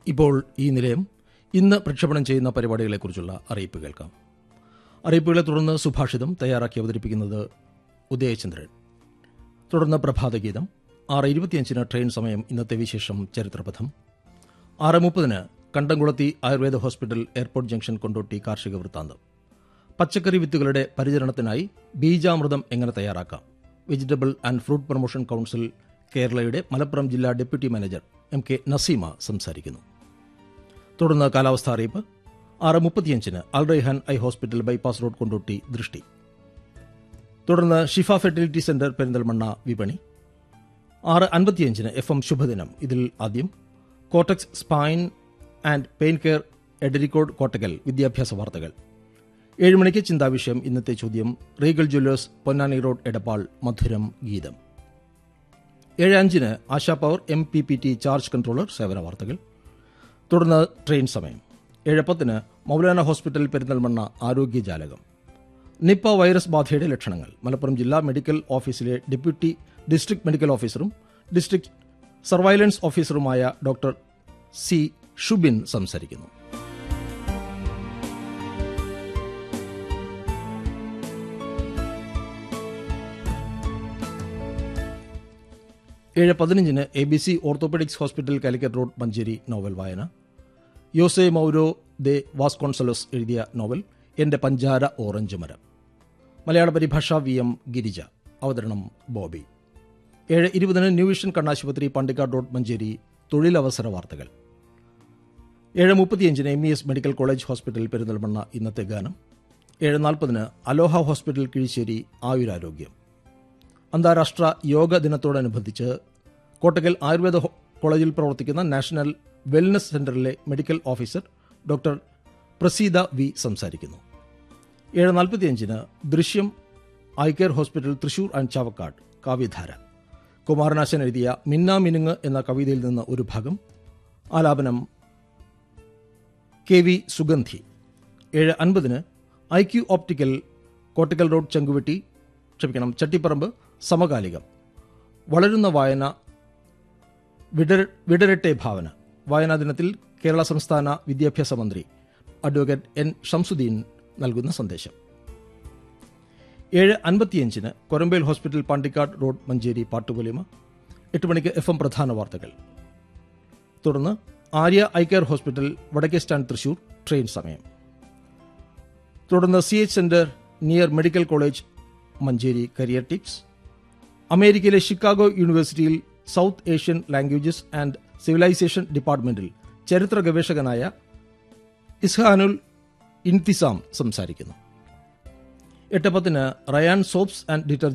ഇപ്പോൾ ഈ നിലയം ഇന്ന് പ്രക്ഷേപണം ചെയ്യുന്ന പരിപാടികളെക്കുറിച്ചുള്ള അറിയിപ്പ് കേൾക്കാം അറിയിപ്പുകളെ തുടർന്ന് സുഭാഷിതം തയ്യാറാക്കി അവതരിപ്പിക്കുന്നത് ഉദയചന്ദ്രൻ തുടർന്ന് പ്രഭാതഗീതം ആറ് ഇരുപത്തിയഞ്ചിന് ട്രെയിൻ സമയം ഇന്നത്തെ വിശേഷം ചരിത്രപഥം ആറ് മുപ്പതിന് Kandamkulathy Ayurveda hospital airport junction Kondotty കാർഷിക വൃത്താന്തം പച്ചക്കറി വിത്തുകളുടെ പരിചരണത്തിനായി ബീജാമൃതം എങ്ങനെ തയ്യാറാക്കാം vegetable and fruit promotion council കേരളയുടെ മലപ്പുറം ജില്ലാ deputy manager M K Naseema സംസാരിക്കുന്നു തുടർന്ന് കാലാവസ്ഥാ അറിയിപ്പ് ആറ് മുപ്പത്തിയഞ്ചിന് Alraihan I hospital bypass road Kondotty ദൃഷ്ടി തുടർന്ന് ഷിഫ ഫെർട്ടിലിറ്റി സെന്റർ പെരിന്തൽമണ്ണ വിപണി ആറ് അൻപത്തിയഞ്ചിന് എഫ് എം ശുഭദിനം ഇതിൽ ആദ്യം cortex spine and pain care Edarikode Kottakkal വിദ്യാഭ്യാസ വാർത്തകൾ ഏഴ് മണിക്ക് ചിന്താവിഷയം ഇന്നത്തെ ചോദ്യം regal jewellers Ponnani road Edappal മധുരം ഗീതം ഏഴ് അഞ്ചിന് Asha power M P P T charge controller സേവന വാർത്തകൾ തുടർന്ന് ട്രെയിൻ സമയം ഏഴ് പത്തിന് മൗലാന ഹോസ്പിറ്റൽ പെരിന്തൽമണ്ണ ആരോഗ്യജാലകം നിപ്പ വൈറസ് ബാധയുടെ ലക്ഷണങ്ങൾ മലപ്പുറം ജില്ലാ മെഡിക്കൽ ഓഫീസിലെ ഡെപ്യൂട്ടി ഡിസ്ട്രിക്ട് മെഡിക്കൽ ഓഫീസറും ഡിസ്ട്രിക്ട് സർവൈലൻസ് ഓഫീസറുമായ ഡോക്ടർ സി ഷുബിൻ സംസാരിക്കുന്നു ഏഴ് പതിനഞ്ചിന് A B C orthopaedics hospital Calicut road Manjeri novel വായന യോസെ മൗരോ ദെ വാസ്കോൺസലോസ് എഴുതിയ നോവൽ എന്റെ പഞ്ചാര ഓറഞ്ച് മരം മലയാള പരിഭാഷ വി എം ഗിരിജ അവതരണം ബോബി ഏഴ് ഇരുപതിന് ന്യൂ വിഷൻ കണ്ണാശുപത്രി പണ്ടിക്കാട് റോഡ് മഞ്ചേരി തൊഴിലവസര വാർത്തകൾ ഏഴ് മുപ്പത്തിയഞ്ചിന് M E S medical college hospital Perinthalmanna ഇന്നത്തെ ഗാനം ഏഴ് നാൽപ്പതിന് അലോഹ ഹോസ്പിറ്റൽ കിഴിശ്ശേരി ആയുരാരോഗ്യം അന്താരാഷ്ട്ര യോഗ ദിനത്തോടനുബന്ധിച്ച് കോട്ടക്കൽ ആയുർവേദ ഹോ- കോളേജിൽ പ്രവർത്തിക്കുന്ന നാഷണൽ വെൽനസ് സെന്ററിലെ medical officer doctor Praseetha V സംസാരിക്കുന്നു ഏഴ് നാൽപ്പത്തിയഞ്ചിന് Drishyam eye care hospital Thrissur and Chavakkad കാവ്യധാര കുമാരനാശൻ എഴുതിയ മിന്ന മിനുങ്ങ് എന്ന കവിതയിൽ നിന്ന് ഒരു ഭാഗം ആലാപനം കെ വി സുഗന്ധി ഏഴ് അൻപതിന് I Q optical Kottakkal road Chenguvetty ക്ഷമിക്കണം ചട്ടിപ്പറമ്പ് സമകാലികം വളരുന്ന വായന വിടര വിടരട്ടെ ഭാവന വായനാ ദിനത്തിൽ കേരള സംസ്ഥാന വിദ്യാഭ്യാസ മന്ത്രി അഡ്വക്കേറ്റ് എൻ ഷംസുദ്ദീൻ നൽകുന്ന സന്ദേശം ഏഴ് അൻപത്തിയഞ്ചിന് കൊരമ്പേൽ ഹോസ്പിറ്റൽ പാണ്ടിക്കാട് റോഡ് മഞ്ചേരി പാട്ടുപൊലിമ എട്ട് മണിക്ക് എഫ് എം പ്രധാന വാർത്തകൾ തുടർന്ന് ആര്യ ഐ കെയർ ഹോസ്പിറ്റൽ വടക്കേ സ്റ്റാൻഡ് തൃശൂർ ട്രെയിൻ സമയം തുടർന്ന് C H centre near medical college Manjeri career tips അമേരിക്കയിലെ ഷിക്കാഗോ യൂണിവേഴ്സിറ്റിയിൽ South Asian languages and civilisation ഡിപ്പാർട്ട്മെന്റിൽ ചരിത്ര ഗവേഷകനായ ഇസ്ഹാനുൽ ഇൻതിസാം സംസാരിക്കുന്നു എട്ട് പത്തിന് റയാൻ സോപ്സ് ആൻഡ് ഡിറ്റർജന്റ്